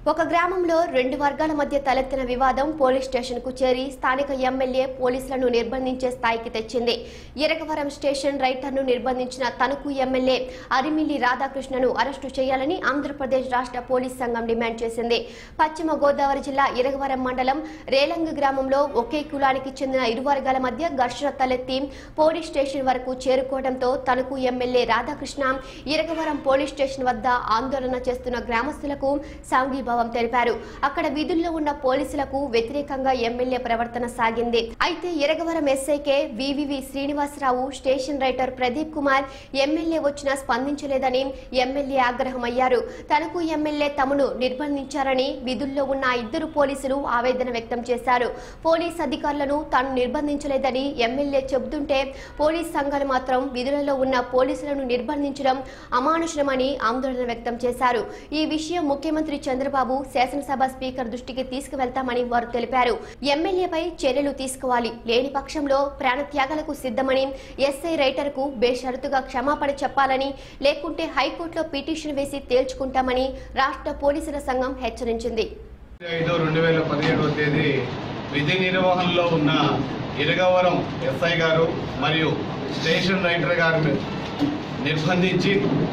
ఒక గ్రామంలో రెండు వర్గాల మధ్య తలెత్తిన వివాదం పోలీస్ స్టేషన్ కు చేరి స్థానిక ఎమ్మెల్యే పోలీసులను నిర్బంధించే స్థాయికి తెచ్చింది ఇరగవరం స్టేషన్ రైటర్ను నిర్బంధించిన తణుకు ఎమ్మెల్యే అరిమిల్లి రాధాకృష్ణను అరెస్టు చేయాలని ఆంధ్రప్రదేశ్ రాష్ట్ర పోలీస్ సంఘం డిమాండ్ చేసింది పశ్చిమ గోదావరి జిల్లా ఇరగవరం మండలం రేలంగ గ్రామంలో ఒకే కులానికి చెందిన ఇరు వర్గాల మధ్య ఘర్షణ తలెత్తి పోలీస్ స్టేషన్ వరకు చేరుకోవడంతో Tanuku MLA Radhakrishna Iragavaram police station వద్ద ఆందోళన చేస్తున్న గ్రామస్తులకు సంఘీభావం తెలిపారు అక్కడ విధుల్లో ఉన్న పోలీసులకు వ్యతిరేకంగా ఎమ్మెల్యే ప్రవర్తన సాగింది అయితే ఇరగవరం ఎస్ఐకే V V V Srinivasarao station writer Pradeep Kumar MLA వచ్చినా స్పందించలేదని ఎమ్మెల్యే ఆగ్రహమయ్యారు తనకు ఎమ్మెల్యే తమను నిర్బంధించారని విధుల్లో ఉన్న ఆ ఇద్దరు పోలీసులు ఆవేదన వ్యక్తం చేశారు పోలీస్ అధికారులను తాను నిర్బంధించలేదని ఎమ్మెల్యే చెబుతుంటే పోలీస్ సంఘాలు మాత్రం విధులలో ఉన్న పోలీసులను నిర్బంధించడం అమానుషమని ఆందోళన వ్యక్తం చేశారు ఈ విషయం ముఖ్యమంత్రి చంద్రబాబు శాసనసభ స్పీకర్ దృష్టికి తీసుకువెళ్తామని వారు తెలిపారు ఎమ్మెల్యేపై చర్యలు తీసుకోవాలి లేని పక్షంలో ప్రాణత్యాగాలకు సిద్ధమని ఎస్ఐ రైటర్ కు బేషరతుగా క్షమాపణ చెప్పాలని లేకుంటే హైకోర్టులో పిటిషన్ వేసి తేల్చుకుంటామని రాష్ట్ర పోలీసుల సంఘం హెచ్చరించింది ఐదు రెండు వేల పదిహేడవ తేదీ విధి నిర్వహణలో ఉన్న ఇరగవరం ఎస్ఐ గారు మరియు స్టేషన్ రైటర్ గారిని నిర్బంధించి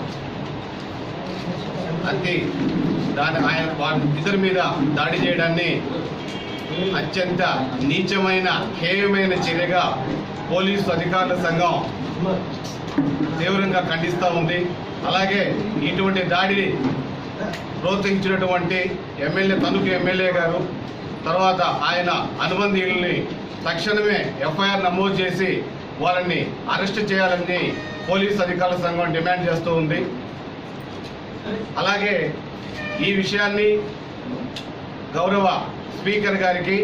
అతి దాని ఆయన వారి ఇద్దరి మీద దాడి చేయడాన్ని అత్యంత నీచమైన హేయమైన చర్యగా పోలీసు అధికారుల సంఘం తీవ్రంగా ఖండిస్తూ ఉంది అలాగే ఇటువంటి దాడిని ప్రోత్సహించినటువంటి ఎమ్మెల్యే తణుకు ఎమ్మెల్యే గారు తర్వాత ఆయన అనుబంధీయుల్ని తక్షణమే ఎఫ్ఐఆర్ నమోదు చేసి వాళ్ళని అరెస్ట్ చేయాలని పోలీస్ అధికారుల సంఘం డిమాండ్ చేస్తూ ఉంది అలాగే ఈ విషయాన్ని గౌరవ స్పీకర్ గారికి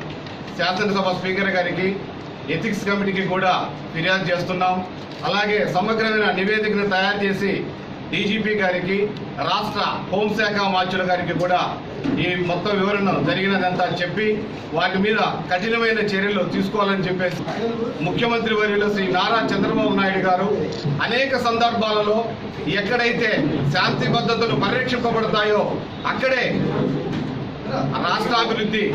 శాసనసభ స్పీకర్ గారికి ఎథిక్స్ కమిటీకి కూడా ఫిర్యాదు చేస్తున్నాం అలాగే సమగ్రమైన నివేదికను తయారు చేసి డీజీపీ గారికి రాష్ట్ర హోంశాఖ మార్చుల గారికి కూడా ఈ మొత్తం వివరణ జరిగినదంతా చెప్పి వాటి మీద కఠినమైన చర్యలు తీసుకోవాలని చెప్పేసి ముఖ్యమంత్రి వర్యులు శ్రీ నారా చంద్రబాబు నాయుడు గారు అనేక సందర్భాలలో ఎక్కడైతే శాంతి భద్రతలు పరిరక్షింపబడతాయో అక్కడే రాష్ట్రాభివృద్ధి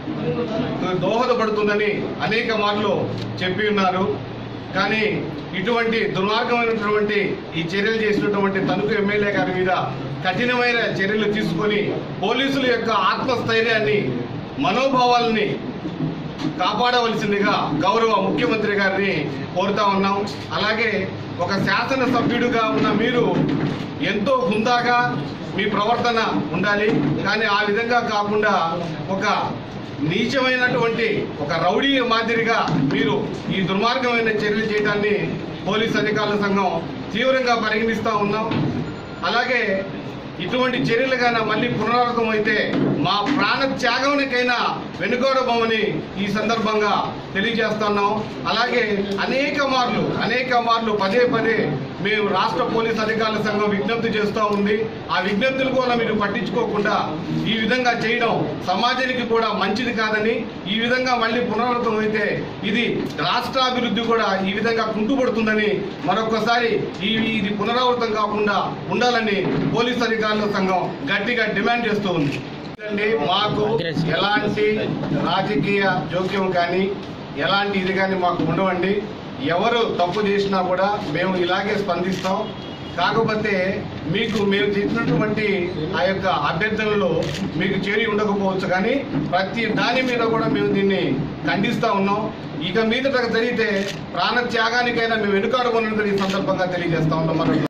దోహదపడుతుందని అనేక మాటలు చెప్పి ఉన్నారు కానీ ఇటువంటి దుర్మార్గమైనటువంటి ఈ చర్యలు చేసినటువంటి తణుకు ఎమ్మెల్యే గారి మీద కఠినమైన చర్యలు తీసుకొని పోలీసుల యొక్క ఆత్మస్థైర్యాన్ని మనోభావాలని కాపాడవలసిందిగా గౌరవ ముఖ్యమంత్రి గారిని కోరుతా ఉన్నాం అలాగే ఒక శాసనసభ్యుడిగా ఉన్న మీరు ఎంతో హుందాగా మీ ప్రవర్తన ఉండాలి కానీ ఆ విధంగా కాకుండా ఒక నీచమైనటువంటి ఒక రౌడీ మాదిరిగా మీరు ఈ దుర్మార్గమైన చర్యలు చేయడాన్ని పోలీస్ అధికారుల సంఘం తీవ్రంగా పరిగణిస్తూ ఉన్నాం అలాగే ఇటువంటి చర్యలు గాన మళ్ళీ పునరావృతం అయితే మా ప్రాణ త్యాగానికైనా వెనుకోవడమని ఈ సందర్భంగా తెలియజేస్తున్నాం అలాగే అనేక మార్లు అనేక మార్లు పదే పదే మేము రాష్ట్ర పోలీస్ అధికారుల సంఘం విజ్ఞప్తి చేస్తూ ఉంది ఆ విజ్ఞప్తులు కూడా మీరు పట్టించుకోకుండా ఈ విధంగా చేయడం సమాజానికి కూడా మంచిది కాదని ఈ విధంగా మళ్ళీ పునరావృతం అయితే ఇది రాష్ట్రాభివృద్ధి కూడా ఈ విధంగా కుంటుపడుతుందని మరొకసారి ఈ ఇది పునరావృతం కాకుండా ఉండాలని పోలీస్ అధికారుల సంఘం గట్టిగా డిమాండ్ చేస్తూ ఉంది అండి, మాకు ఎలాంటి రాజకీయ జోక్యం కానీ ఎలాంటి ఇది కానీ మాకు ఉండవండి ఎవరు తప్పు చేసినా కూడా మేము ఇలాగే స్పందిస్తాం కాకపోతే మీకు మేము చేసినటువంటి ఆ యొక్క అభ్యర్థనలు మీకు చేరి ఉండకపోవచ్చు కానీ ప్రతి దాని మీద కూడా మేము దీన్ని ఖండిస్తా ఉన్నాం ఇక మీదట జరిగితే ప్రాణ త్యాగానికైనా మేము వెనుకాడమన్నది ఈ సందర్భంగా తెలియజేస్తా ఉన్నాం మనం